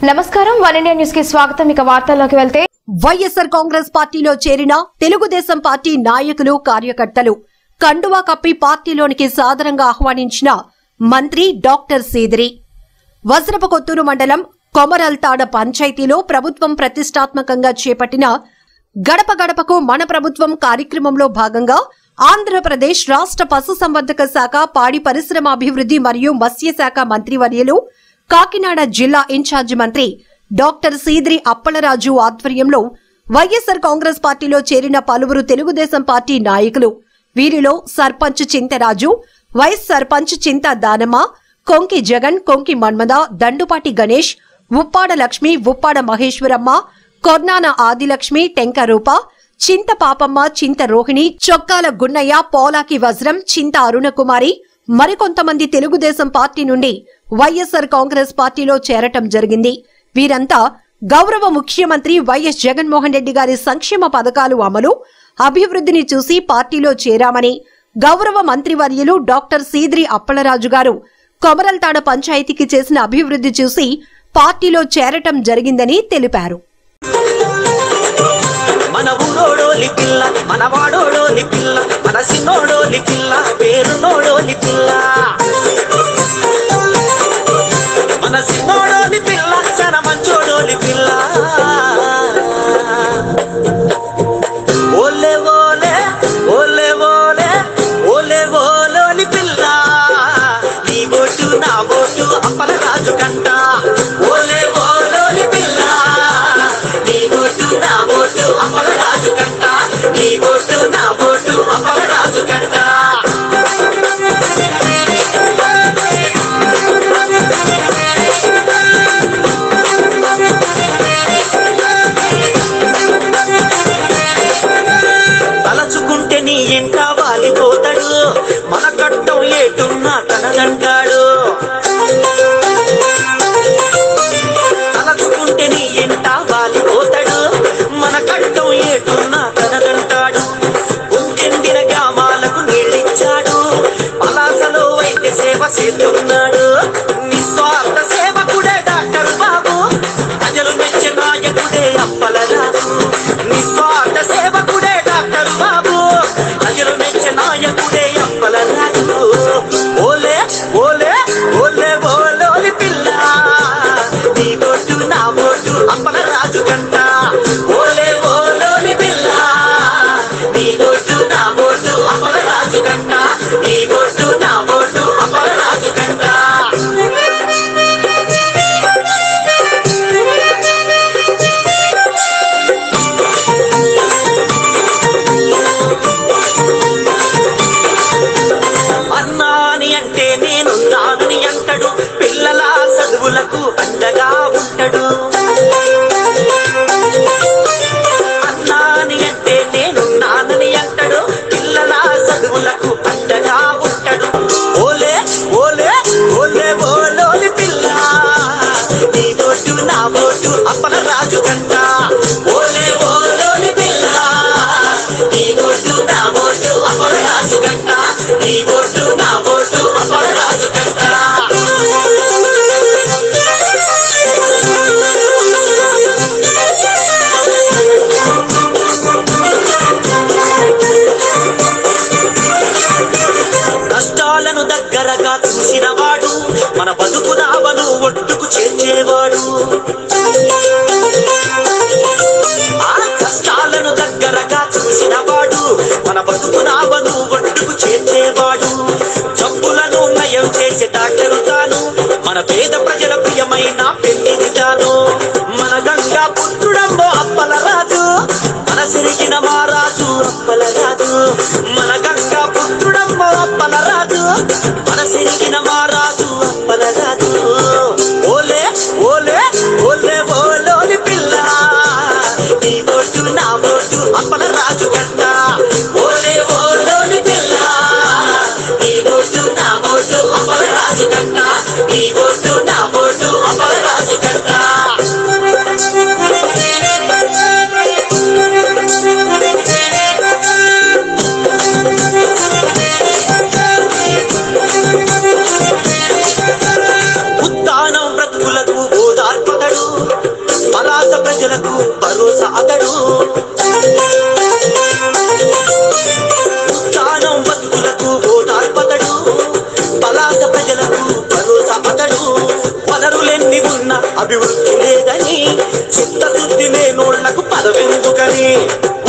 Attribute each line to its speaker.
Speaker 1: నమస్కారం one India news కి స్వాగతం ఇక వార్తల్లోకి వెళ్తే
Speaker 2: వైఎస్ఆర్ కాంగ్రెస్ పార్టీలో చేరిన తెలుగుదేశం పార్టీ నాయకులు కార్యకర్తలు కండువా కప్పి పార్టీలోనికి సాదరంగా ఆహ్వానించిన మంత్రి డాక్టర్ సీదిరి వజ్రపు కొత్తూరు మండలం కొమరల్తాడ పంచాయతీలో ప్రభుత్వం ప్రతిష్టాత్మకంగా చేపట్టిన గడప గడపకు మన ప్రభుత్వం కార్యక్రమంలో భాగంగా ఆంధ్రప్రదేశ్ రాష్ట్ర పశుసంవర్ధక శాఖ పాడి పరిశ్రమాభివృద్ధి మరియు మత్స్యశాఖ మంత్రివర్యులు కాకినాడ జిల్లా ఇన్ఛార్జి మంత్రి డాక్టర్ సీద్రి అప్పలరాజు ఆధ్వర్యంలో వైఎస్సార్ కాంగ్రెస్ పార్టీలో చేరిన పలువురు తెలుగుదేశం పార్టీ నాయకులు వీరిలో సర్పంచ్ చింతరాజు వైస్ సర్పంచ్ చింత దానమ్మ కొంకి జగన్ కొంకి మన్మద దండుపాటి గణేష్ ఉప్పాడ లక్ష్మి ఉప్పాడ మహేశ్వరమ్మ కొర్నాన ఆదిలక్ష్మి టెంక రూప చింత పాపమ్మ చింత రోహిణి చొక్కాల గున్నయ్య పోలాకి వజ్రం చింత అరుణకుమారి మరికొంతమంది తెలుగుదేశం పార్టీ నుండి వైఎస్సార్ కాంగ్రెస్ పార్టీలో చేరటం జరిగింది వీరంతా గౌరవ ముఖ్యమంత్రి వైఎస్ జగన్మోహన్ రెడ్డి గారి సంక్షేమ పథకాలు అమలు అభివృద్ధిని చూసి పార్టీలో చేరామని గౌరవ మంత్రివర్యులు డాక్టర్ సీద్రి అప్పలరాజు గారు కొమరల్తాడ పంచాయతీకి చేసిన అభివృద్ధి చూసి పార్టీలో చేరటం జరిగిందని తెలిపారు
Speaker 3: మన ఊరోడోలి పిల్ల మన వాడోడోలి పిల్ల మన సిన్నోడోలి పిల్ల పేరు నోడోలి పిల్ల మన సిన్నోడోలి పిల్ల చన మంచోడోలి పిల్ల ఓలే ఓలే ఓలే ఓలే ఓలే ఓలోని పిల్ల నీ బోటు నా బోటు అప్పల రాజు కంట ఓలే ఓలోని పిల్ల నీ బోటు నా బోటు అప్పల రాజు కంట నీ బోటు నా బోటు అప్పల రాజు కంట తలచుకుంటే నీ ఎంట వాలిపోతాడు మన కట్టం ఏటున్నా తనదంటాడు తలచుకుంటే నీ ఎంట వాలిపోతాడు మన కట్టం ఏటున్నా తనదంటాడు ఉంచెందిన గ్రామాలకు నీళ్ళిచ్చాడు పలాసలో వైద్య సేవ చేస్తున్నాడు నిస్వార్థ సేవకుడే డాక్టర్ బాబు ప్రజలు మెచ్చే నాయకుడే అప్పలరాజు నిస్వార్థ సేవకుడే డాక్టర్ బాబు ప్రజలు మెచ్చే నాయకుడే అప్పలరాజు ఓలే ఓలే ఓలే ఓలోలి పిల్ల నీ బొట్టు నా బొట్టు అప్పలరాజు కంట ఓలే ఓలోలి పిల్ల నీ బొట్టు నా బొట్టు అప్పలరాజు కంట నీ బొట్టు నా బొట్టు అప్పలరాజు కంట అన్నాని అంటే నేను నానని అంటాడు పిల్లల చదువులకు అండగా ఉంటాడు అన్నాని అంటే నేను నానని అంటాడు పిల్లల చదువులకు అండగా ఉంటాడు ఓలే ఓలే ఓలే ఓలోని పిల్ల నీ బోటు నా బోటు అప్పల రాజు కంట ఓలే ఓలోని పిల్ల నీ బోటు నా బోటు అప్పల రాజు కంట నీ బోటు నా బోటు అప్పల రాజు కంట కష్టాలను దగ్గరగా చూసినవాడు మన బతుకు నావను ఒట్టుకు చేర్చేవాడు ఆ కష్టాలను దగ్గరగా చూసినవాడు మన బతుకు నావను ఒట్టుకు చేర్చేవాడు జబ్బులను నయం చేసే డాక్టరు తాను మన పేద ప్రజల ప్రియమైన పెళ్లిది తాను మన గంగా పుత్రుడంబో అప్పల రాజు మన సిరిగిన మారాజు అప్పల రాజు మన గంగా పుత్రుడంబో అప్పల రాజు మన సిరిగిన మారాజు అప్పల రాజు ఓలే ఓలే ఓలే ఓలోని పిల్ల నీ బొట్టు నా బొట్టు అప్పల రాజు కంట ఓలే ఓలోని పిల్ల నీ బొట్టు నా బొట్టు అప్పల రాజు కంట నీ బొట్టు నా బొట్టు అప్పల రాజు కంట ఉత్తానం బ్రతుకులకు ఓదార్పతడు భరోసా అతడు ఉత్థానం బతుకులకు ఓదార్పతడు పలాస ప్రజలకు భరోసా అతడు వనరులెన్ని ఉన్న అభివృద్ధి లేదని చిత్తశుద్ధి లేనోళ్లకు పదవెందుకని